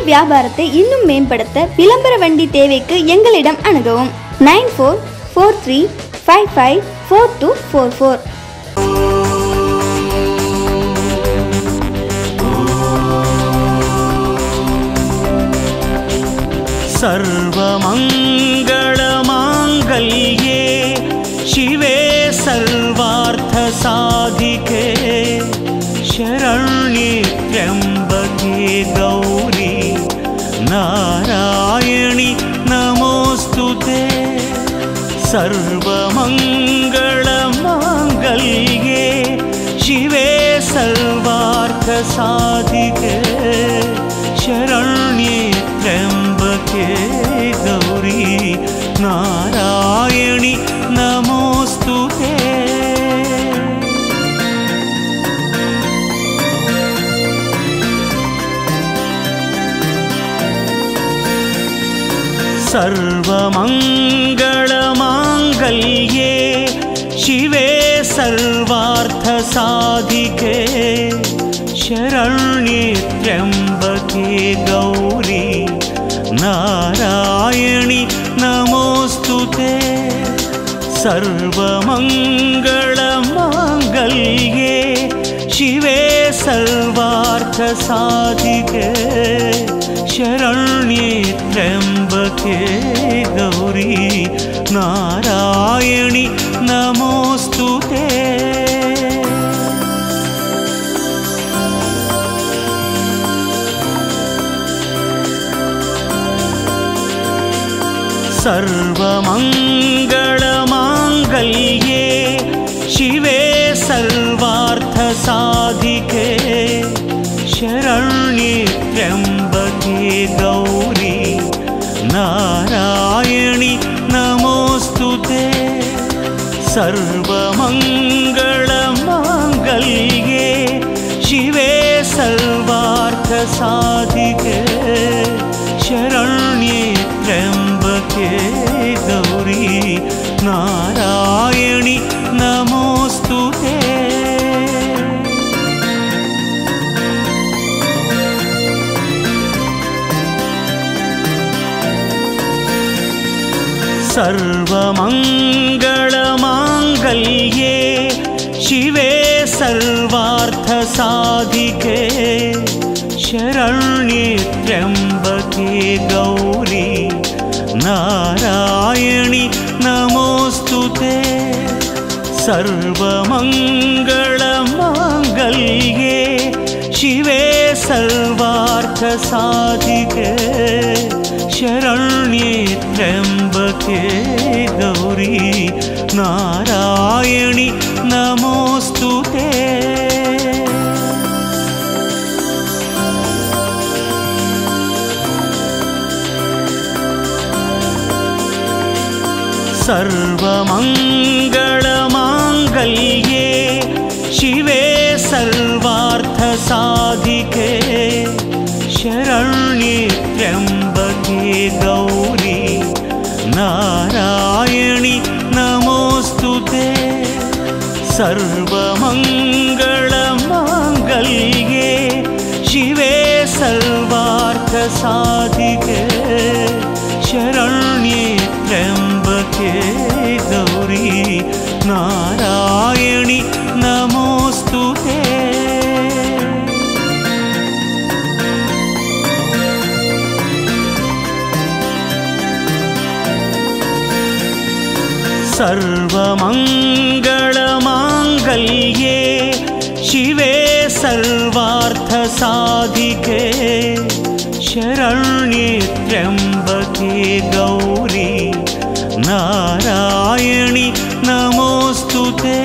வியாபாரத்தை இன்னும் மேம்படுத்த விளம்பர வண்டி தேவைக்கு எங்களிடம் அணுகவும் nine four four three five five four two four four सर्वमङ्गलमाङ्गल्ये शिवे सर्वार्थसाधिके शरण्ये त्र्यम्बके गौरी नारायणि नमोऽस्तु ते सर्वमङ्गलमाङ्गल्ये शिवे सर्वार्थसाधिके शरण्ये त्र्यम्बके गौरी नारायणि नमोऽस्तु ते सर्वमङ्गलमाङ्गल्ये शिवे सर्वार्थसाधिके शरण्ये त्र्यम्बके गौरी नारायणि नमोऽस्तु ते सर्वमङ्गलमाङ्गल्ये शिवे सर्वार्थसाधिके शरण्ये त्र्यम्बके गौरी नारायणि नमोऽस्तु ते सर्वमङ्गलमाङ्गल्ये शिवे सर्वार्थसाधिके शरण्ये त्र्यम्बके गौरी नारायणि नमोऽस्तु ते सर्वमङ्गलमाङ्गल्ये शिवे सर्वार्थसाधिके शरण्ये त्र्यम्बके गौरी नारायणि नमोऽस्तु ते सर्वमङ्गलमाङ्गल्ये शिवे सर्वार्थसाधिके शरण्ये त्र्यम्बके गौरी नारायणि नमोऽस्तु ते सर्वमङ्गलमाङ्गल्ये शिवे सर्वार्थसाधिके शरण्ये त्र्यम्बके गौरी नारायणि नमोऽस्तु ते सर्वमङ्गलमाङ्गल्ये शिवे सर्वार्थसाधिके शरण्ये त्र्यम्बके गौरी नारायणि नमोऽस्तु ते सर्वमङ्गलमाङ्गल्ये शिवे सर्वार्थसाधिके शरण्ये त्र्यम्बके गौरी नारायणि नमोऽस्तु ते सर्वमङ्गलमाङ्गल्ये शिवे सर्वार्थसाधिके शरण्ये त्र्यम्बके गौरी नारायणि नमोऽस्तु ते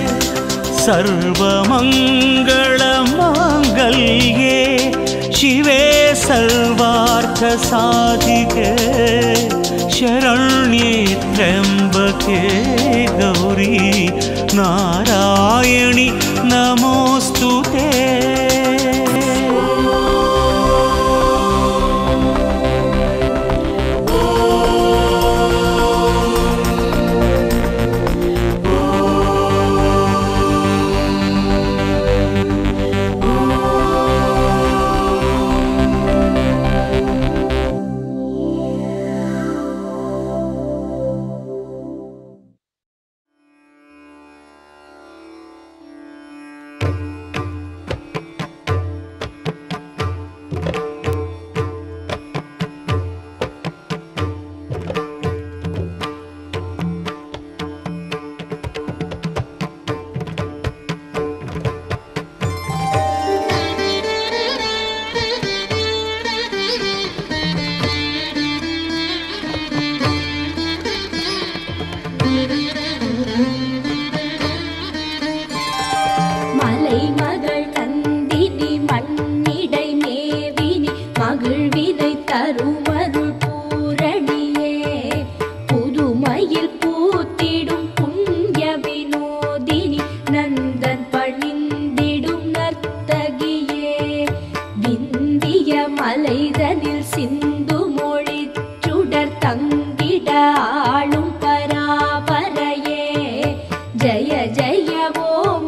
सर्वमङ्गलमाङ्गल्ये शिवे सर्वार्थसाधिके शरण्ये त्र्यम्बके गौरी नारायणि नमोऽस्तु ते மனிதனில் சிந்து மொழி சுடர் தங்கிட ஆளும் பராபரையே ஜய ஜய ஓம்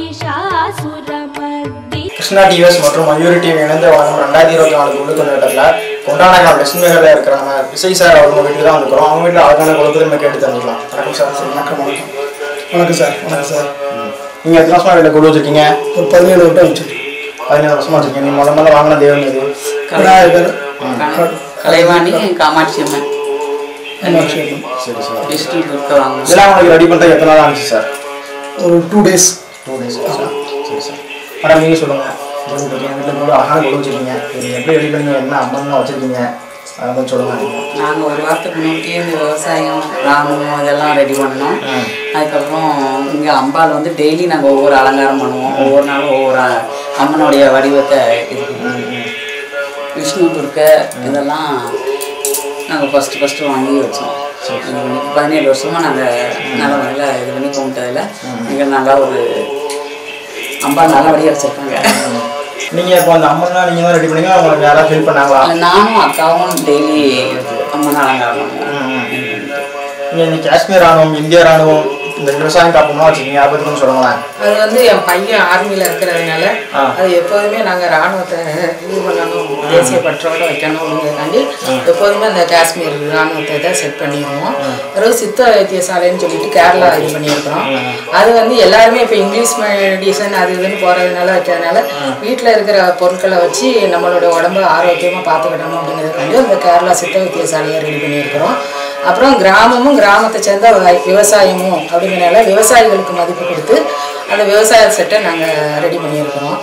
மகிஷாசுரமர்தி கிருஷ்ணா டிவிஎஸ் மற்றும் மயூரி டிவி இணைந்து வழங்கும் ரெண்டாயிரத்தி இருபத்தி நாலு குழு கொண்டாட்டத்தில் கொண்டாடங்கள் வெஸ்ட்மேகரில் இருக்கிற நம்ம விசய் சார் அவங்க வீட்டுக்கு தான் வந்துக்கிறோம் அவங்க வீட்டில் அழகான குழுக்கு நம்ம கேட்டு தெரிஞ்சுக்கலாம் வணக்கம் சார் சார் வணக்கம் வணக்கம் வணக்கம் சார் வணக்கம் சார் நீங்கள் எத்தனை வருஷமா வீட்டில் குழு வச்சிருக்கீங்க ஒரு பதினேழு வருடம் வச்சுருக்கேன் பதினேழு வருஷமா வச்சிருக்கீங்க நீங்கள் முதல்ல முதல்ல வாங்கின தெய்வம் இது விநாயகர் கலைவாணி காமாட்சி அம்மன் காமாட்சி அம்மன். சரி சார் விஷ்ணு துர்க்க வாங்கணும் இதெல்லாம் உங்களுக்கு ரெடி பண்ணுறது எத்தனை நாள் ஆச்சு சார் ஒரு two days two days sir சரி சார் மேடம் நீங்கள் சொல்லுங்கள் வீட்டில் கூட அழகான குழு வச்சிருக்கீங்க இது எப்படி ரெடி பண்ணீங்க என்ன அம்மன்லாம் வச்சிருக்கீங்க அதை கொஞ்சம் சொல்லுங்கள் நாங்கள் ஒரு வாரத்துக்கு முன்னாடியே இந்த விவசாயம் ராணுவம் இதெல்லாம் ரெடி பண்ணோம் அதுக்கப்புறம் இங்கே அம்பாள் வந்து டெய்லி நாங்கள் ஒவ்வொரு அலங்காரம் பண்ணுவோம் ஒவ்வொரு நாளும் ஒவ்வொரு அ- அம்மனுடைய வடிவத்தை இது பண்ணுவோம் விஷ்ணு துர்க்க இதெல்லாம் நாங்கள் ஃபஸ்ட்டு ஃபஸ்ட்டு வாங்கி வச்சோம் இது பண்ணி பதினேழு வருஷமாக நாங்கள் நல்ல முறையில் இது பண்ணி கும்பிட்டதில் எங்கள் நல்லா ஒரு அம்பாள் நல்லபடியாக வச்சுருக்காங்க நீங்கள் இப்போ அந்த அம்மன்லாம் நீங்கள் தான் ரெடி பண்ணீங்க உங்களுக்கு யாராவது ஹெல்ப் பண்ணாங்களா நானும் அக்காவும் டெய்லி அம்மன் அலங்காரம் பண்ணுவோம் நீங்கள் இந்த காஷ்மீர் ராணுவம் இந்திய ராணுவம் இந்த விவசாயம் காப்போம்லாம் வச்சுருக்கீங்க அதை பற்றி கொஞ்சம் சொல்லுங்களேன் அது வந்து என் பையன் ஆர்மியில் இருக்கிறதுனால ஆ. அது எப்போதுமே நாங்கள் ராணுவத்தை இது பண்ணணும் தேசிய பற்றோட வைக்கணும் அப்படிங்கிறதுக்காண்டி எப்போதுமே அந்த காஷ்மீர் ராணுவத்தை தான் செட் பண்ணிடுவோம் பிறகு சித்த வைத்தியசாலைன்னு சொல்லிட்டு கேரளா இது பண்ணியிருக்கிறோம் அது வந்து எல்லாருமே இப்போ இங்கிலீஷ் மெடிசன் அது இதுன்னு போகிறதுனால வைக்கிறதுனால வீட்டில் இருக்கிற பொருட்களை வச்சு நம்மளோட உடம்ப ஆரோக்கியமாக பார்த்துக்கிடணும் அப்படிங்கிறதுக்காண்டி அந்த கேரளா சித்த வைத்தியசாலையை ரெடி பண்ணியிருக்கிறோம் அப்புறம் கிராமமும் கிராமத்தை சேர்ந்த வ- விவசாயமும் அப்படிங்கிறனால விவசாயிகளுக்கு மதிப்பு கொடுத்து அந்த விவசாய செட்டை நாங்கள் ரெடி பண்ணியிருக்கிறோம்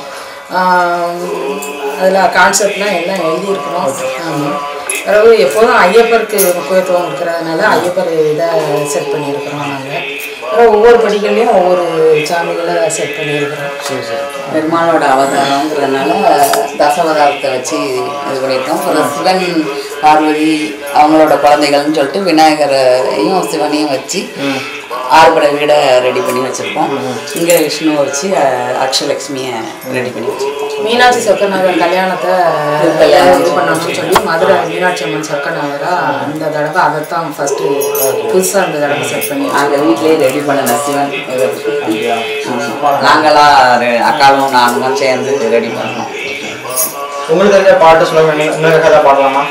அதில் கான்செப்ட்லாம் எல்லாம் எழுதியிருக்கிறோம் ஆமாம் பிறகு எப்போதும் ஐயப்பருக்கு முக்கியத்துவம் இருக்கிறதுனால ஐயப்பர் இதை செட் பண்ணியிருக்கிறோம் நாங்கள் அப்புறம் ஒவ்வொரு படிகள்லையும் ஒவ்வொரு சாமிகளை செட் பண்ணியிருக்கிறோம் பெருமாளோட அவதாரங்கிறதுனால தசவதாரத்தை வச்சு இது பண்ணியிருக்கோம் அப்புறம் சிவன் பார்வதி அவங்களோட குழந்தைகள்னு சொல்லிட்டு விநாயகரையும் சிவனையும் வச்சு ஆறுபடை வீடை ரெடி பண்ணி வச்சுருக்கோம் இங்கே விஷ்ணுவை வச்சு அஹ், அக்ஷலக்ஷ்மியை ரெடி பண்ணி வச்சுருக்கோம் மீனாட்சி சொக்கநாதர் கல்யாணத்தை கல்யாணம் இது பண்ணணும்னு சொல்லி மதுரை மீனாட்சி அம்மன் சொக்கநாதரா அந்த தடவை அதைத்தான் ஃபர்ஸ்ட் புதுசாக அந்த தடவை செட் பண்ணி நாங்கள் வீட்டிலேயே ரெடி பண்ணின சிவன் இது. ஆமா. நாங்களா ரெ- அக்காவும் நானும் சேர்ந்து ரெடி பண்ணோம் உங்களுக்கு தெரிஞ்ச பாட்டு சொல்லுங்க இன்னும் இன்னொரு கதை பாடலாமா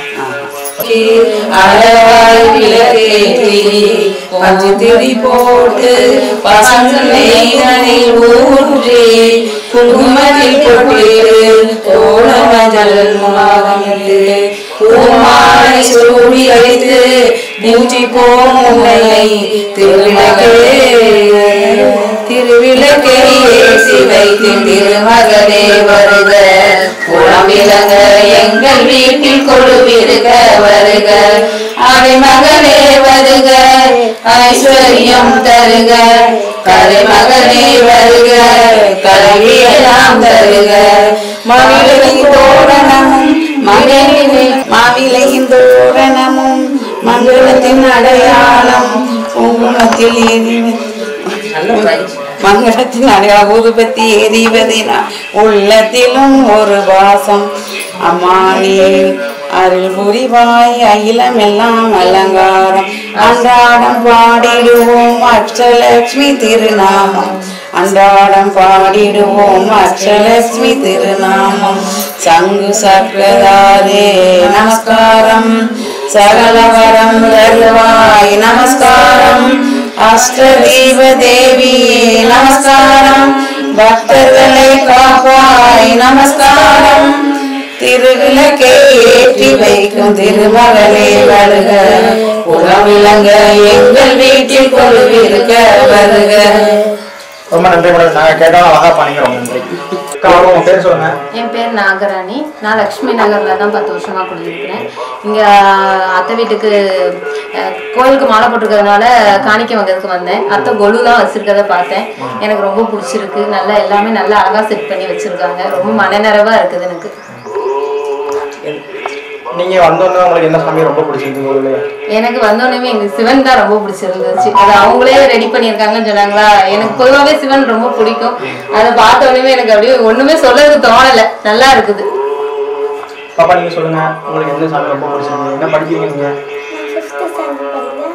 அழகாய் விளக்கேற்றி பஞ்சு திரி போட்டு பசங்களைகளில் ஊற்றி குங்குமத்தில் போட்டு கோலமஞ்சள் மாதமிட்டு பூமாலை சூடி வைத்து பூச்சி போமுனை திருவிளக்கே திருவிளக்கே ஏசி வைத்து திருமகனே வருக குளம் விளங்க எங்கள் வீட்டில் கொழுவிருக வருக அடிமகனே வருக ஐஸ்வர்யம் தருக கலைமகனே வருக கல்வியெல்லாம் தருக மகிழையின் தோரணமும் மகளிரின் மாவிலையின் தோரணமும் மங்களத்தின் அடையாளம் குங்குமத்தில் ஏறி மங்களத்தின் அடையாளம் ஊதுபத்தி எரிவதினா உள்ளத்திலும் ஒரு வாசம் அம்மானே அருள் புரிவாய் அகிலம் எல்லாம் அலங்காரம் அன்றாடம் பாடிடுவோம் அஷ்டலட்சுமி திருநாமம் அன்றாடம் பாடிடுவோம் அஷ்டலட்சுமி திருநாமம் சங்கு சக்கரதாரே நமஸ்காரம் சகலவரம் தருவாய் நமஸ்காரம் அஷ்டதீப தேவியே நமஸ்காரம் பக்தர்களை காப்பாய் நமஸ்காரம் திருவிளக்கை ஏற்றி வைக்கும் திருமகளே வருக உறவிலங்க எங்கள் வீட்டில் கொழுவிருக்க வருக ரொம்ப நன்றி மேடம் நாங்கள் கேட்டாலும் அழகா பண்ணிக்கிறோம் ரொம்ப நன்றி அக்கா வாங்க, உங்க பேர் சொல்லுங்க என் பேர் நாகராணி நான் லக்ஷ்மி நகரில் தான் பத்து வருஷமாக குடியிருக்கிறேன் இங்கே அத்தை வீட்டுக்கு அஹ், கோயிலுக்கு மாலை போட்டிருக்கிறதுனால காணிக்க வாங்கிறதுக்கு வந்தேன் அத்தை கொலுலாம் வச்சிருக்கத பார்த்தேன் எனக்கு ரொம்ப பிடிச்சிருக்கு நல்லா எல்லாமே நல்லா அழகாக செட் பண்ணி வச்சுருக்காங்க ரொம்ப மனநிறைவாக இருக்குது எனக்கு நீங்க வந்தோன்னே உங்களுக்கு என்ன சாமி ரொம்ப பிடிச்சிருக்கு உங்களுக்கு எனக்கு வந்தோடனே எங்களுக்கு சிவன் தான் ரொம்ப பிடிச்சிருந்துச்சு அது அவங்களே ரெடி பண்ணியிருக்காங்கன்னு சொன்னாங்களா எனக்கு பொதுவாகவே சிவன் ரொம்ப பிடிக்கும் அதை பார்த்த உடனே எனக்கு அப்படியே ஒன்றுமே சொல்லறதுக்கு தோணலை நல்லா இருக்குது பாப்பா நீங்கள் சொல்லுங்கள் உங்களுக்கு எந்த சாமி ரொம்ப பிடிச்சிருக்கு என்ன படிக்கிறீங்க நீங்கள் ஃபிஃப்த்து ஸ்டாண்டர்ட் படிக்கிறேன்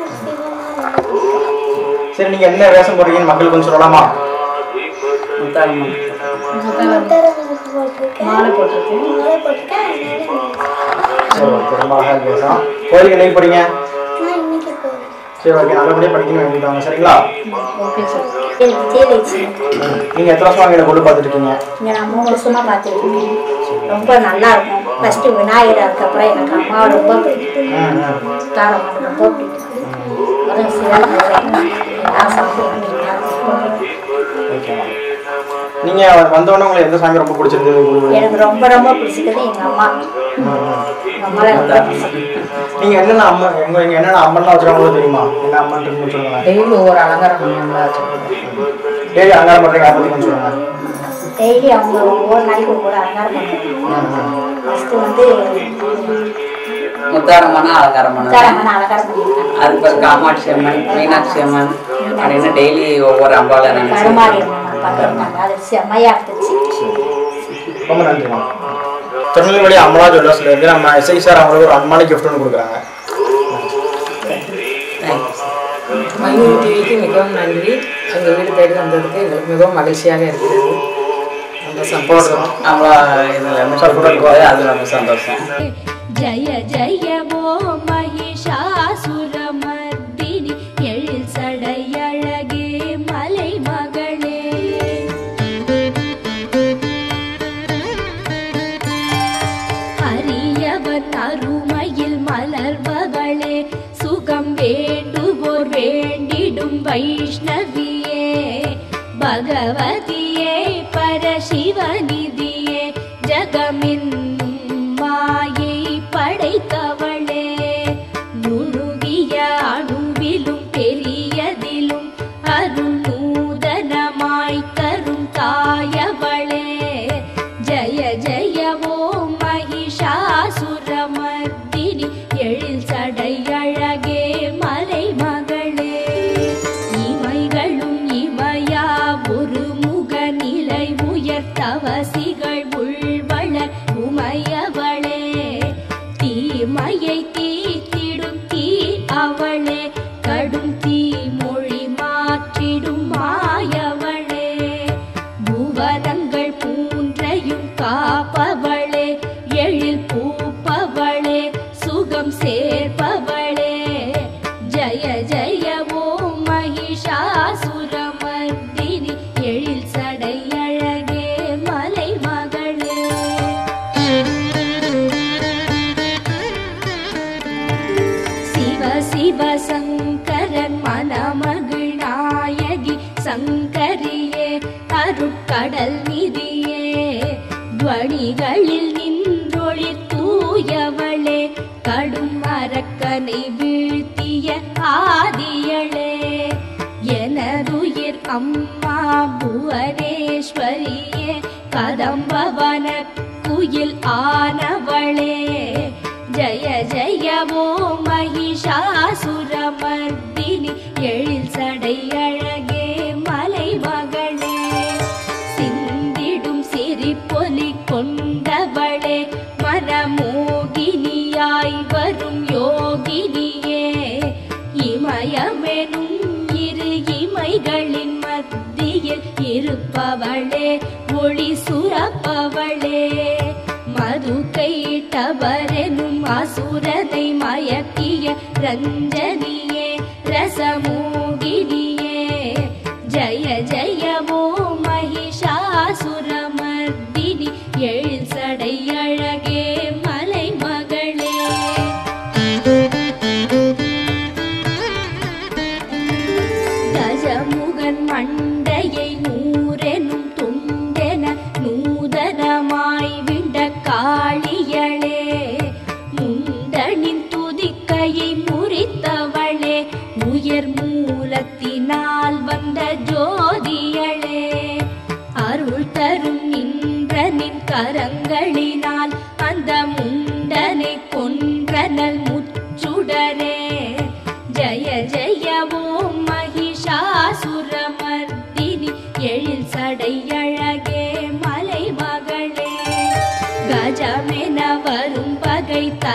சிவனா சரி நீங்கள் என்ன வேஷம் போடுறீங்கன்னு மக்களுக்கு கொஞ்சம் சொல்லலாமா முத்தாரம்மன் முத்தாரம்மனுக்கு போட்டிருக்கேன் மாலை போட்டிருக்கேன் மாலை போட்டிருக்கேன் அதனால சரி ஓகே ரொம்ப அழகாக பேசலாம் கோயிலுக்கு என்னைக்கு போறீங்க நான் இன்னைக்கு போகிறேன் சரி ஓகே நல்லபடியாக படிக்கணும் வேண்டிட்டாங்க சரிங்களா ஓகே சார் விஜயலட்சுமி நீங்கள் எத்தனை வருஷமா இங்கே கொண்டு பார்த்துட்டு இருக்கீங்க இங்கே நான் மூணு வருஷமா பார்த்துருக்கேன் ரொம்ப நல்லா இருக்கும் ஃபர்ஸ்ட் விநாயகர் அதுக்கப்புறம் எனக்கு அம்மாவை ரொம்ப பிடிக்கும் ம் ம் தாரம்மன் ரொம்ப பிடிக்கும் அப்புறம் சிவன் எல்லாம் சாப்பிடுவேன் ஓகேம்மா நீங்கள் வந்தோடனே உங்களுக்கு எந்த சாமி ரொம்ப பிடிச்சிருந்தது எனக்கு ரொம்ப ரொம்ப பிடிச்சிக்கிறது எங்கள் அம்மா எங்கள் அம்மாவை ரொம்ப பிடிக்கும் நீங்கள் என்னென்ன அம்மன் எங்கள் இங்கே என்னென்ன அம்மன்லாம் வச்சுருக்காங்களோ தெரியுமா என்ன அம்மன் இருக்குன்னு சொல்லுங்களேன் டெய்லி ஒவ்வொரு அலங்காரம் பண்ணுவாங்களா டெய்லி அலங்காரம் பண்ணுறீங்க அதை பற்றி கொஞ்சம் சொல்லுங்கள் டெய்லி அவங்க ஒவ்வொரு நாளைக்கு ஒவ்வொரு அலங்காரம் பண்ணுவாங்க ஃபஸ்ட்டு வந்து முத்தாரம்மனா அலங்காரம்மனா தாரம்மன் அலங்காரம் பண்ணியிருக்காங்க அதுக்கு பிறகு காமாட்சி அம்மன் மீனாட்சி அம்மன் அப்படின்னு டெய்லி ஒவ்வொரு அம்பாவை நினைச்சு கருமாரி அம்மன் பண்ணியிருக்காங்க அது செம்மையா இருந்துச்சு ரொம்ப நன்றிம்மா திருநெல்வேலி அமலா ஜுவல்லர்ஸ்லேருந்து நம்ம எஸ்ஐ சார் அவங்களுக்கு ஒரு அன்பான gift ஒன்று கொடுக்குறாங்க தேங்க்யூ மயூர் டிவிக்கு மிகவும் நன்றி எங்கள் வீடு தேடி வந்ததுக்கு எங்களுக்கு மிகவும் மகிழ்ச்சியாக இருக்கிறது ரொம்ப சந்தோஷம் அவ்வளோ இதில் இருந்து கொடுக்கும்போது அது ரொம்ப சந்தோஷம் ஜய ஜய ஓ மகிஷாசுரமர்தினி எழில் சடையழகே மலை மகளே அரியவன் அருமையில் மலர்பவளே சுகம் வேண்டுவோர் வேண்டிடும் வைஷ்ணவியே பகவதியே பரசிவநிதியே ஜகமென்னும் மாயை படைத்தவளே நுணுகிய அணுவிலும் பெரியதிலும் அருள் நூதனமாய் தரும் தாயவளே ஜய ஜய ஓம் மகிஷாசுரமர்தினி எழில் சடையழகே மலை மகளே இமைகளும் இமையா ஒரு முக நிலை உயர்த்தவசிகள் உள்வளர் உமையவளே தீமையை தீத்திடும் தீ அவளே கடும் தீ மொழி மாற்றிடும் மாயவளே புவனங்கள் மூன்றையும் காப்பவளே எழில் பூப்பவளே சுகம் சேர்ப்பவளே ஜய ஜய ஓம் மகிஷாசுரமர்தினி எழில் சடையழகே மலை மகளே சிவ சிவ சங்கரன் மணமகள் நாயகி சங்கரியே அருட்கடல் நிதியே துவணிகளில் நின்றொளி தூயவளே கடும் அரக்கனை வீழ்த்திய ஆதியளே எனதுயிர் அம்மா புவனேஸ்வரியே கதம்பவன குயில் ஆனவளே ஜய ஜய ஓ மகிஷாசுரமர்தினி எழில் சடையழகே மலை மகளே சிந்திடும் சிரிப்பொலி கொண்டவளே மனமோகினியாய் வரும் யோகினியே இமயமெனும் இரு இமைகளின் மத்தியில் இருப்பவளே ஒளி சுரப்பவளே மது கைட்டவரெனும் அசுரனை மயக்கிய ரஞ்சனியே ரசமோகினியே ஜய ஜய ஓ மகிஷாசுரமர்தினி எழில் சடையழகே மலை மகளே கஜமுகன் மண்டையை நூறெனும் துண்டென நூதனமாய் விண்ட காளியளே முண்டனின் துதிக்கையை முறித்தவளே உயர் மூலத்தி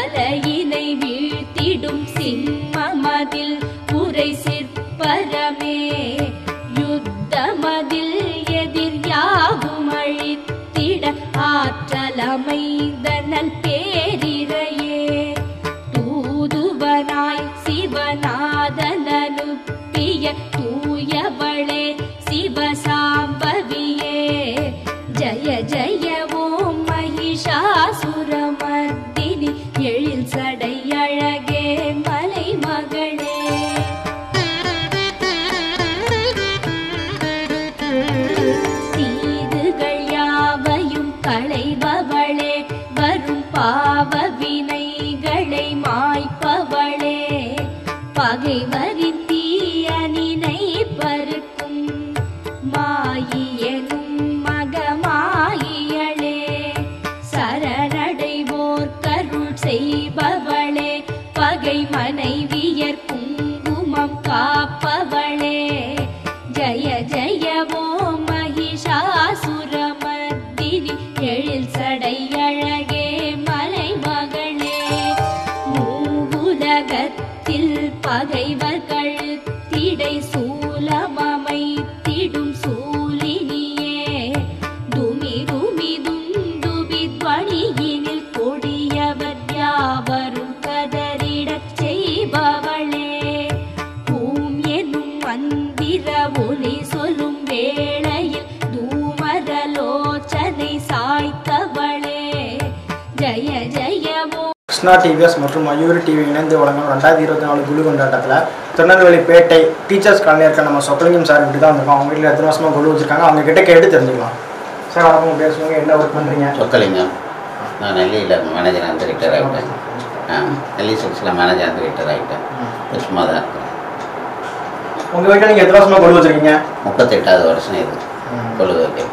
தலையினை வீழ்த்திடும் சிம்மமதில் உரை சிற்பரமே யுத்தமதில் எதிர் யாவும் அழித்திட ஆற்றலமைந்தனல் பேரிரையே தூதுவனாய் சிவநாதனனுப்பிய தூயவளே சிவசாம்பவியே ஜய ஜய ஓம் மகிஷாசுரமர்தினி எழில் சடை அழகே மலை மகளே தீதுகள் யாவையும் களைபவளே வரும் பாவ வினைகளை மாய்ப்பவளே பகைவரின் தீயனினை பருக்கும் மாயியனும் மகமாயியளே சரணடைவோர் கருள் செய்பவளே பகை மனைவியர் குங்குமம் காப்பவளே ஜய ஜய ஓம் மகிஷாசுரமர்தினி எழில் சடை அழகே மலை மகளே மூவுலகத்தில் பகைவர் கழுத்திடை சூலமமைத்திடும் சூலினியே துமி துமி துந்துபி துவணியினில் கொடியவர் யாவரும் கதறிடச் செய்பவளே பூம் எனும் மந்திர ஒலி சொல்லும் வேளையில் தூமரலோச்சனை சாய்த்தவளே ஜய ஜயமோ கிருஷ்ணா டிவிஎஸ் மற்றும் மயூரி டிவி இணைந்து வழங்கும் ரெண்டாயிரத்தி இருபத்தி நாலு குழு கொண்டாட்டத்தில் திருநெல்வேலி பேட்டை டீச்சர்ஸ் காலனி இருக்க நம்ம சொக்கலிங்கம் சார் இப்படி தான் வந்திருக்கோம் அவங்க வீட்டில் எத்தனை வருஷமாக குழு வச்சிருக்காங்க அவங்க கிட்ட கேட்டு தெரிஞ்சுக்கலாம் சார் வணக்கம் உங்க பேர் சொல்லுங்க என்ன ஒர்க் பண்ணுறீங்க சொக்கலிங்கம் நான் நெல்லியில் மேனேஜர் வந்து ரிட்டையர் ஆகிட்டேன் ஆ நெல்லி சில்க்ஸில் மேனேஜர் வந்து ரிட்டையர் ஆகிட்டேன் சும்மா தான் இருக்கேன் உங்கள் வீட்டில் நீங்கள் எத்தனை வருஷமாக குழு வச்சிருக்கீங்க முப்பத்தெட்டாவது வருஷம் இது கொழுவு வைக்க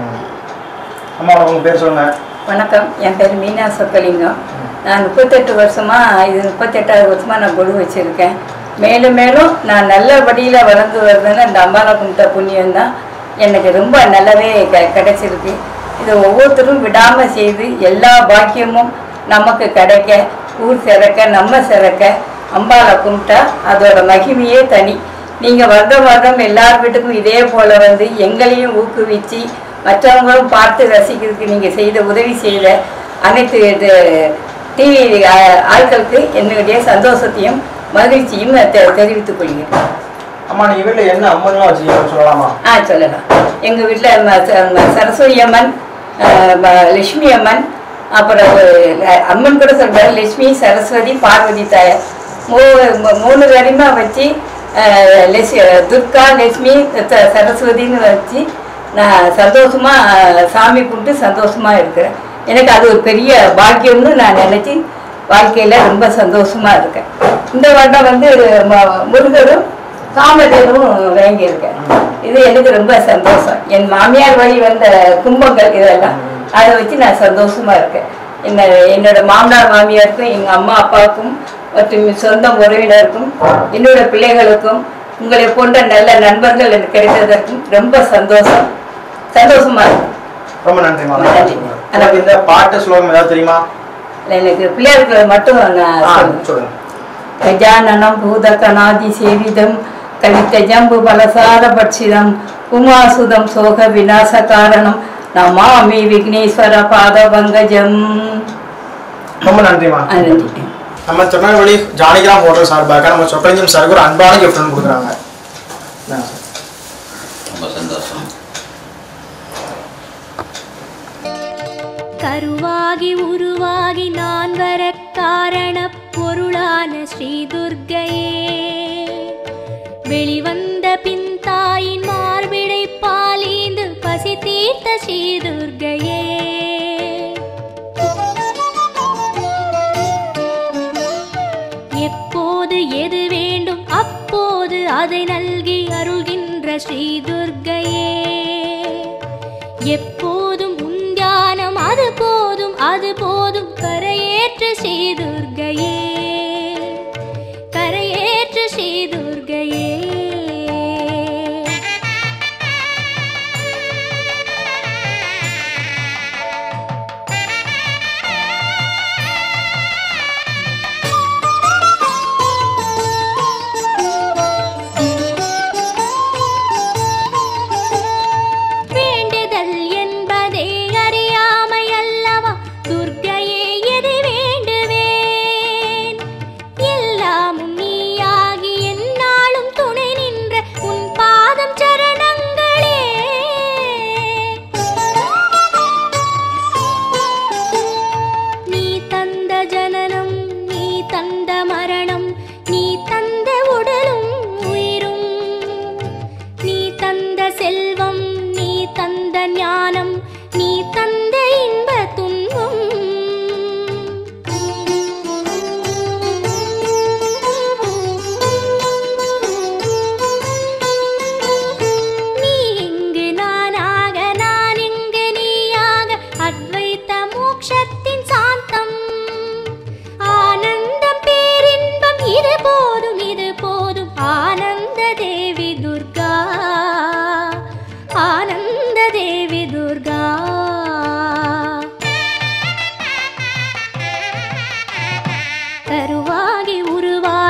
அம்மா உங்கள் பேர் சொல்லுங்க வணக்கம் என் பேர் மீனா சொக்கலிங்கம் நான் முப்பத்தெட்டு வருஷமா இது முப்பத்தெட்டாவது வருஷமா நான் கொடு வச்சிருக்கேன் மேலும் மேலும் நான் நல்ல வழியில் வளர்ந்து வருதுன்னு இந்த அம்பாலா கும்பிட்ட புண்ணியம் தான் எனக்கு ரொம்ப நல்லாவே க கிடைச்சிருக்கு இதை ஒவ்வொருத்தரும் விடாமல் செய்து எல்லா பாக்கியமும் நமக்கு கிடைக்க ஊர் சிறக்க நம்ம சிறக்க அம்பாலை கும்பிட்டா அதோட மகிமையே தனி நீங்கள் வருடம் வருடம் எல்லார் வீட்டுக்கும் இதே போல் வந்து எங்களையும் ஊக்குவிச்சு மற்றவங்களும் பார்த்து ரசிக்கிறதுக்கு நீங்கள் செய்த உதவி செய்த அனைத்து இது டிவி ஆட்களுக்கு என்னுடைய சந்தோஷத்தையும் மகிழ்ச்சியும் நான் தெ தெரிவித்துக் கொள்கிறேன் அம்மா நீங்கள் வீட்டில் என்ன அம்மன்லாம் வச்சுருக்கீங்க சொல்லலாமா ஆ சொல்லலாம் எங்கள் வீட்டில் சரஸ்வதி அம்மன் அஹ், ம- லட்சுமி அம்மன் அப்புறம் அஹ், அம்மன் கூட சொல்கிறார் லட்சுமி சரஸ்வதி பார்வதி தாயார் மூ மூ- மூணு பேரையுமே வச்சு அஹ், லட்சு துர்கா லட்சுமி த- சரஸ்வதின்னு வச்சு நான் சந்தோஷமாக சாமி கும்பிட்டு சந்தோஷமாக இருக்கிறேன் எனக்கு அது ஒரு பெரிய பாக்கியம்னு நான் நினச்சி வாழ்க்கையில் ரொம்ப சந்தோஷமாக இருக்கேன் இந்த வருடம் வந்து ம- முருகரும் காமதேனும் வாங்கியிருக்கேன் இது எனக்கு ரொம்ப சந்தோஷம் என் மாமியார் வழி வந்த கும்பங்கள் இதெல்லாம் அதை வச்சு நான் சந்தோஷமா இருக்கேன் என்ன என்னோட மாமனார் மாமியாருக்கும் எங்கள் அம்மா அப்பாவுக்கும் மற்றும் சொந்த உறவினருக்கும் என்னோட பிள்ளைகளுக்கும் உங்களை போன்ற நல்ல நண்பர்கள் எனக்கு கிடைத்ததற்கும் ரொம்ப சந்தோஷம் சந்தோஷமா இருக்கு ரொம்ப நன்றிம்மா நன்றி. எனக்கு இந்த பாட்டு ஸ்லோகம் ஏதாவது தெரியுமா எனக்கு பிள்ளைகளுக்கு மட்டும் நான் ஆ சொல்லுவேன். சொல்லுங்க गजाननं भूतकणादिसेवितं कलितजम्बु बलसारभक्षितं उमासुदं शोकविनाशकारणं नमामि विघ्नेश्वरपादपङ्कजम् ரொம்ப நன்றிம்மா நன்றி நம்ம திருநெல்வேலி ஜானகிராம் ஹோட்டல் சார்பாக நம்ம சொக்கலிங்கம் சாருக்கு ஒரு அன்பான gift ஒன்று கொடுக்குறாங்க இந்தாங்க சார். ரொம்ப சந்தோஷம் கருவாகி உருவாகி நான் வர காரண பொருளான ஸ்ரீ துர்க்கையே வெளிவந்த பின் தாயின் மார்பிடை பாலீந்து பசி தீர்த்த ஸ்ரீ துர்க்கையே எப்போது எது வேண்டும் அப்போது அதை நல்கி அருள்கின்ற ஸ்ரீ துர்க்கையே எப்போதும் உன் தியானம் அது போதும் அது போதும் கரையேற்று ஸ்ரீ துர்க்கையே கரையேற்று ஸ்ரீ துர்க்கையே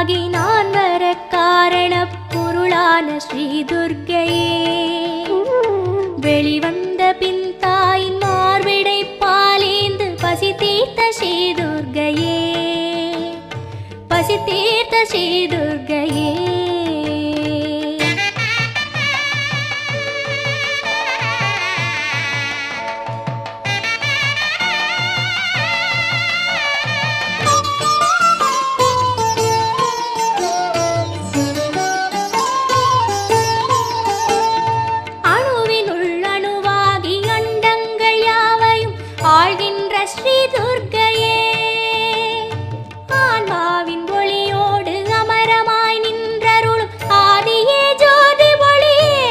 ஆகி நான் வர காரண பொருளான ஸ்ரீ துர்க்கையே வெளிவந்த பின் தாயின் மார்பிடை பாலேந்து பசி தீர்த்த ஸ்ரீ துர்க்கையே பசி தீர்த்த ஸ்ரீ துர்க்கையே அணுவினுள் அணுவாகி அண்டங்கள் யாவையும் ஆழ்கின்ற ஸ்ரீ துர்க்கையே ஆன்மாவின் ஒளியோடு அமரமாய் நின்றருளும் ஆதியே ஜோதி ஒளியே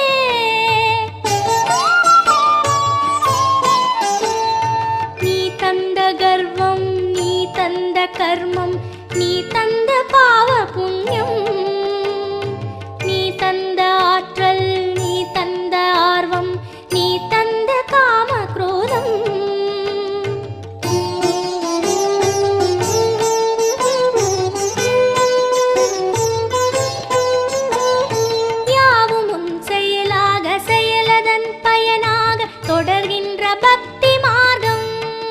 நீ தந்த கர்வம் நீ தந்த கர்மம் நீ தந்த பாவ புண்ணியம் நீ தந்த ஆற்றல் நீ தந்த ஆர்வம் நீ தந்த காம குரோதம் யாவும் உன் செயலாக செயலதன் பயனாக தொடர்கின்ற பக்தி மார்க்கம்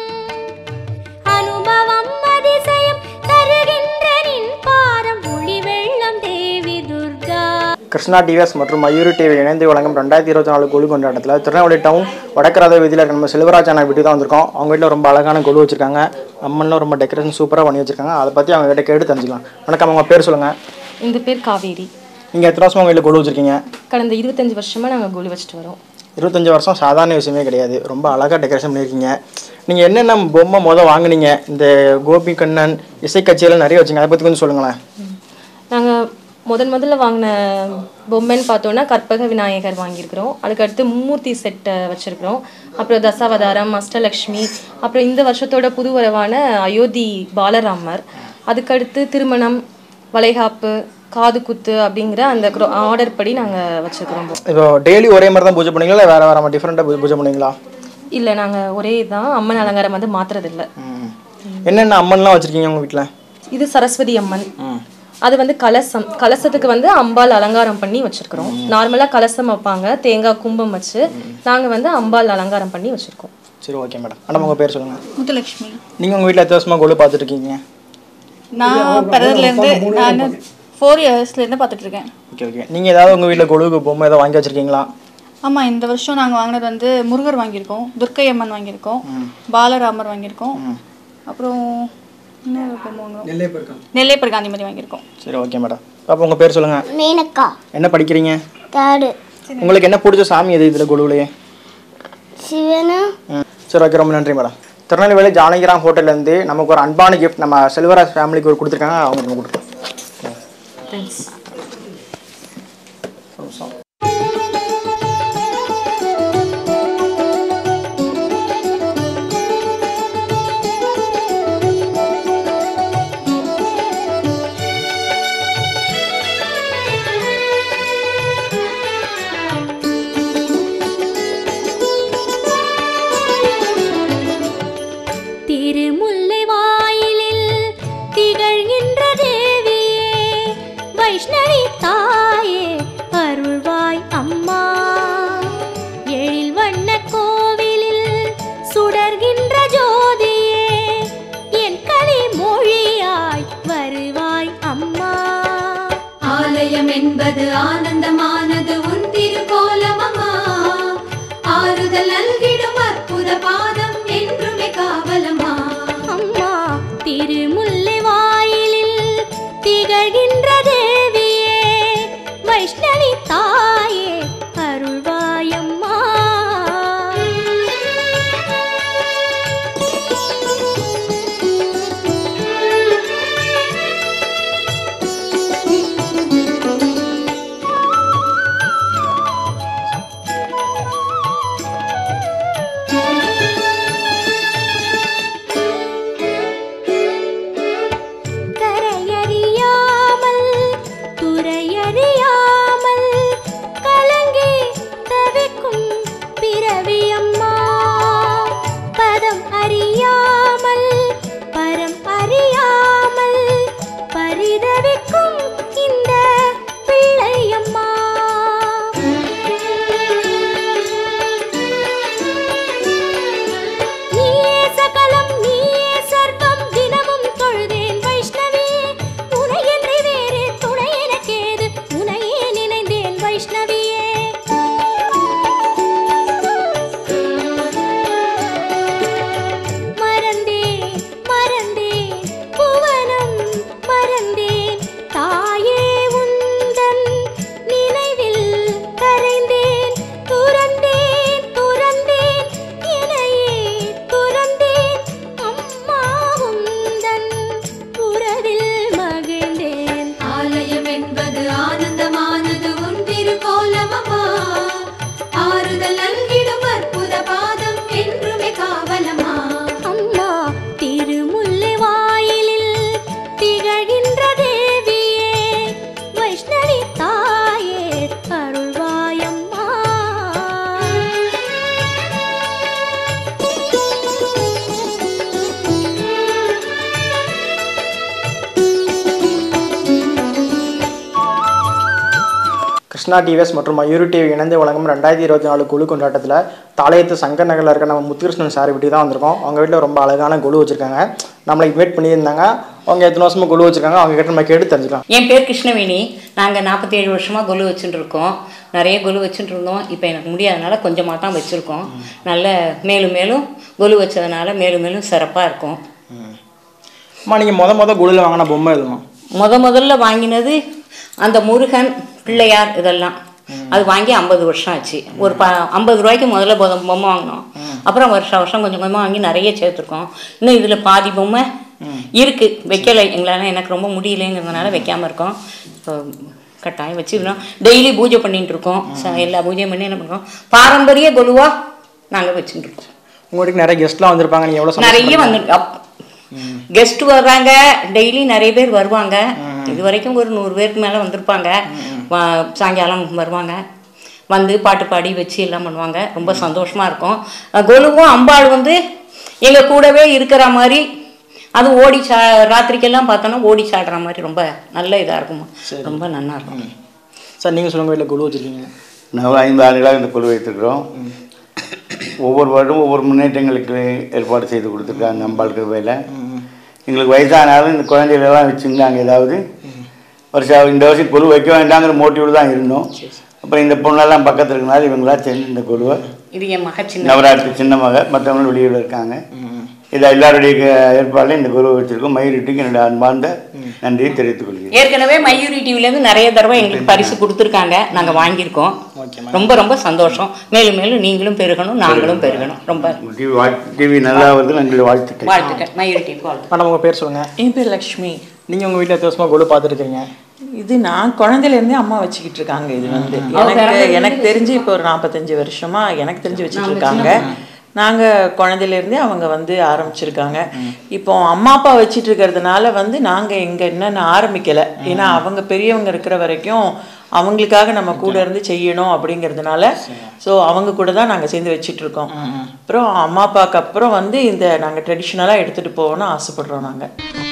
அனுபவம் அதிசயம் தருகின்ற நின் பாதம் ஒளி வெள்ளம் தேவி துர்கா கிருஷ்ணா டிவிஎஸ் மற்றும் மயூரி டிவி இணைந்து வழங்கும் ரெண்டாயிரத்தி இருபத்தி நாலு கொலு கொண்டாட்டத்தில் திருநெல்வேலி டவுன் வடக்கராத வீதியில் இருக்க நம்ம செல்வராஜ் அண்ணா வீட்டுக்கு தான் வந்திருக்கோம் அவங்க வீட்டில் ரொம்ப அழகான கொலு வச்சிருக்காங்க அம்மன்லாம் ரொம்ப டெக்கரேஷன் சூப்பராக பண்ணி வச்சிருக்காங்க அதை பற்றி அவங்க கிட்ட கேட்டு தெரிஞ்சுக்கலாம் வணக்கம் அவங்க பேர் சொல்லுங்கள் இந்த பேர் காவேரி நீங்கள் எத்தனை வருஷமா உங்கள் வீட்டில் கொலு வச்சிருக்கீங்க கடந்த இருபத்தஞ்சு வருஷமாக நாங்கள் கோலி வச்சுட்டு வரோம் இருபத்தஞ்சி வருஷம் சாதாரண விஷயமே கிடையாது ரொம்ப அழகாக டெக்கரேஷன் பண்ணியிருக்கீங்க நீங்கள் என்னென்ன பொம்மை மொதல் வாங்குனீங்க இந்த கோபி கண்ணன் இசை கச்சேரியில் நிறைய வச்சிங்க அதை பற்றி கொஞ்சம் சொல்லுங்களேன் நாங்கள் முதன் முதல்ல வாங்கின பொம்மைன்னு பார்த்தோன்னா கற்பக விநாயகர் வாங்கியிருக்கிறோம் அதுக்கடுத்து மும்மூர்த்தி செட்டை வச்சுருக்கிறோம் அப்புறம் தசாவதாரம் அஷ்டலக்ஷ்மி அப்புறம் இந்த வருஷத்தோட புது வரவான அயோத்தி பாலராமர் அதுக்கடுத்து திருமணம் வளைகாப்பு காது குத்து அப்படிங்கிற அந்த ஆர்டர் படி நாங்கள் வச்சுருக்கிறோம் இப்போ டெய்லி ஒரே மாதிரி தான் பூஜை பண்ணுவீங்களா இல்லை வேறு வேறு டிஃப்ரெண்ட்டாக பூஜை பண்ணுவீங்களா இல்லை நாங்கள் ஒரே தான் அம்மன் அலங்காரம் வந்து மாத்துறதில்ல என்னென்ன அம்மன்லாம் வச்சுருக்கீங்க உங்கள் வீட்டில் இது சரஸ்வதி அம்மன் அது வந்து கலசம் கலசத்துக்கு வந்து அம்பாள் அலங்காரம் பண்ணி வச்சிருக்கிறோம் நார்மலா கலசம் வைப்பாங்க தேங்காய் கும்பம் வச்சு நாங்க வந்து அம்பாள் அலங்காரம் பண்ணி வச்சிருக்கோம் சரி ஓகே மேடம் மேடம் உங்கள் பேர் சொல்லுங்கள் முத்துலட்சுமி நீங்கள் உங்கள் வீட்டில் எத்தனை வருஷமாக கொலு பார்த்துட்டு இருக்கீங்க நான் பிறந்ததுலேருந்து நான் ஃபோர் இயர்ஸ்லேருந்து பார்த்துட்டு இருக்கேன் ஓகே ஓகே நீங்கள் ஏதாவது உங்கள் வீட்டில் கொலுவுக்கு பொம்மை ஏதாவது வாங்கி வச்சுருக்கீங்களா ஆமாம் இந்த வருஷம் நாங்கள் வாங்கினது வந்து முருகர் வாங்கியிருக்கோம் துர்க்கை அம்மன் வாங்கியிருக்கோம் பாலராமர் வாங்கியிருக்கோம் அப்புறம் என்ன பொம்மை வாங்குறோம் நெல்லைப்பருக்கம் நெல்லைப்பர் காந்தி மாதிரி வாங்கியிருக்கோம் சரி ஓகே மேடம் பாப்பா உங்கள் பேர் சொல்லுங்கள் மேனக்கா என்ன படிக்கிறீங்க தேர்டு உங்களுக்கு என்ன பிடிச்ச சாமி எது இதில் கொலுவிலேயே சிவனு ம் சரி ஓகே ரொம்ப நன்றி மேடம் திருநெல்வேலி ஜானகிராம் ஹோட்டல்லேருந்து நமக்கு ஒரு அன்பான கிஃப்ட் நம்ம செல்வராஜ் ஃபேமிலிக்கு ஒரு கொடுத்துருக்காங்க அவங்க நம்ம கொடுத்துருக்கோம் தேங்க்ஸ் திருமுல்லை வாயிலில் திகழ்கின்ற தேவியே வைஷ்ணவி தாயே அருள்வாய் அம்மா எழில் வண்ண கோவிலில் சுடர்கின்ற ஜோதியே என் கவி மொழியாய் வருவாய் அம்மா ஆலயம் என்பது ஆனந்தமானது உன் திருக்கோலம் அம்மா ஆறுதல் நல்கிடும் அற்புத பாதம் என்றுமே காவலம்மா அம்மா திருமுல்லை வாயிலில் திகழ்கின்ற தேவியே வைஷ்ணவி தாயே அருள்வாயம்மா கிருஷ்ணா டிவிஎஸ் மற்றும் மயூரி டிவி இணைந்து வழங்கும் ரெண்டாயிரத்தி இருபத்தி நாலு குழு கொண்டாட்டத்தில் தாளையத்து சங்கர் நகரில் இருக்க நம்ம முத்துகிருஷ்ணன் சார் வீட்டுக்கு தான் வந்திருக்கோம் அவங்க வீட்டில் ரொம்ப அழகான குழு வச்சுருக்காங்க நம்மளை இன்வைட் பண்ணியிருந்தாங்க அவங்க எத்தனை வருஷமாக குழு வச்சுருக்காங்க அவங்க கிட்ட நம்ம கேட்டு தெரிஞ்சுக்கலாம் என் பேர் கிருஷ்ணவேணி நாங்கள் நாற்பத்தி ஏழு வருஷமாக கொலு வச்சுட்டு இருக்கோம் நிறைய கொலு வச்சுட்டு இருந்தோம் இப்போ எனக்கு முடியாதனால கொஞ்சமாக தான் வச்சுருக்கோம் நல்ல மேலும் மேலும் கொலு வச்சதுனால மேலும் மேலும் சிறப்பாக இருக்கும் அம்மா நீங்கள் முத முத குழுவில் வாங்கின பொம்மை எதுமா முத முதல்ல வாங்கினது அந்த முருகன் பிள்ளையார் இதெல்லாம் அது வாங்கி ஐம்பது வருஷம் ஆச்சு ஒரு ப ஐம்பது ரூபாய்க்கு முதல்ல பொ- பொம்மை வாங்கினோம் அப்புறம் வருஷம் வருஷம் கொஞ்சம் கொஞ்சமாக வாங்கி நிறைய சேர்த்துருக்கோம் இன்னும் இதில் பாதி பொம்மை இருக்கு வைக்கலை எங்களால் எனக்கு ரொம்ப முடியலைங்கிறதுனால வைக்காம இருக்கோம் இப்போ கட்டாயம் வச்சுக்கிறோம் டெய்லி பூஜை பண்ணிட்டு இருக்கோம் ச- எல்லா பூஜையும் பண்ணி என்ன பண்ணுறோம் பாரம்பரிய கொலுவாக நாங்கள் வச்சுட்டு இருக்கோம் உங்கள் வீட்டுக்கு நிறைய கெஸ்ட்லாம் வந்திருப்பாங்க நீங்கள் எவ்வளோ நிறைய வந்து கெஸ்ட் வர்றாங்க டெய்லி நிறைய பேர் வருவாங்க இது வரைக்கும் ஒரு நூறு பேருக்கு மேலே வந்திருப்பாங்க வா- சாயங்காலம் வருவாங்க வந்து பாட்டு பாடி வச்சு எல்லாம் பண்ணுவாங்க ரொம்ப சந்தோஷமா இருக்கும் அஹ் கொலுவும் அம்பாள் வந்து எங்க கூடவே இருக்கிற மாதிரி அது ஓடி சா ராத்திரிக்கெல்லாம் பார்த்தோன்னா ஓடி சாடுற மாதிரி ரொம்ப நல்ல இதாக இருக்கும் ரொம்ப நல்லா இருக்கும் சார் நீங்கள் சொல்லுங்கள் வீட்டில் குழு வச்சுருக்கீங்க நாங்கள் ஐந்து ஆண்டுகளாக இந்த குழு வைத்திருக்கிறோம் ஒவ்வொரு வருடம் ஒவ்வொரு முன்னேற்றங்களுக்கு ஏற்பாடு செய்து கொடுத்துருக்காங்க அம்பாள் கிருபையில் எங்களுக்கு வயசானாலும் இந்த குழந்தைகளெல்லாம் வச்சுருந்தாங்க ஏதாவது வருஷம் இந்த வருஷம் குழு வைக்க வேண்டாங்கிற மோட்டிவில் தான் இருந்தோம் அப்புறம் இந்த பொண்ணெல்லாம் பக்கத்தில் இருக்கனால இவங்களாம் சேர்ந்து இந்த குழுவை இது என் மக சின்ன நவராத்திரி சின்ன மக மற்றவங்களும் வெளியூரில் இருக்காங்க இதை எல்லாருடைய ஏற்பாடில் இந்த குருவை வச்சிருக்கோம் மயிரிட்டுக்கு என்னுடைய அன்பார்ந்த நன்றியை தெரிவித்துக் கொள்கிறேன் ஏற்கனவே மயூரி டிவிலேருந்து நிறைய தடவை எங்களுக்கு பரிசு கொடுத்துருக்காங்க நாங்கள் வாங்கியிருக்கோம் ரொம்ப ரொம்ப சந்தோஷம் மேலும் மேலும் நீங்களும் பெருகணும் நாங்களும் பெருகணும் ரொம்ப டிவி வாழ்த்து டிவி நல்லா வருது எங்களுடைய வாழ்த்துக்கள் வாழ்த்துக்கள் மயூரி டிவி வாழ்த்து மேடம் உங்கள் பேர் சொல்லுங்கள் என் பேர் லக்ஷ்மி நீங்கள் உங்கள் வீட்டில் எத்தனை வருஷமாக குழு பார்த்துருக்கீங்க இது நான் குழந்தையிலேருந்தே அம்மா வச்சுக்கிட்டு இருக்காங்க இது வந்து அவங்க எனக்கு பிறந்ததுல எனக்கு தெரிஞ்சு இப்போ ஒரு நாற்பத்தஞ்சு வருஷமா எனக்கு தெரிஞ்சு வச்சுட்டு இருக்காங்க நாங்கள் குழந்தையிலேருந்தே அவங்க வந்து ஆரம்பிச்சிருக்காங்க இப்போ அம்மா அப்பா வச்சிட்டு இருக்கிறதுனால வந்து நாங்கள் எங்கே என்னென்ன ஆரம்பிக்கலை ஏன்னா அவங்க பெரியவங்க இருக்கிற வரைக்கும் அவங்களுக்காக நம்ம கூட இருந்து செய்யணும் அப்படிங்கிறதுனால ஸோ அவங்க கூட தான் நாங்கள் சேர்ந்து வச்சிட்டு இருக்கோம் அப்புறம் அம்மா அப்பாவுக்கு அப்புறம் வந்து இந்த நாங்கள் ட்ரெடிஷ்னலாக எடுத்துகிட்டு போகணும்னு ஆசைப்படுறோம் நாங்கள்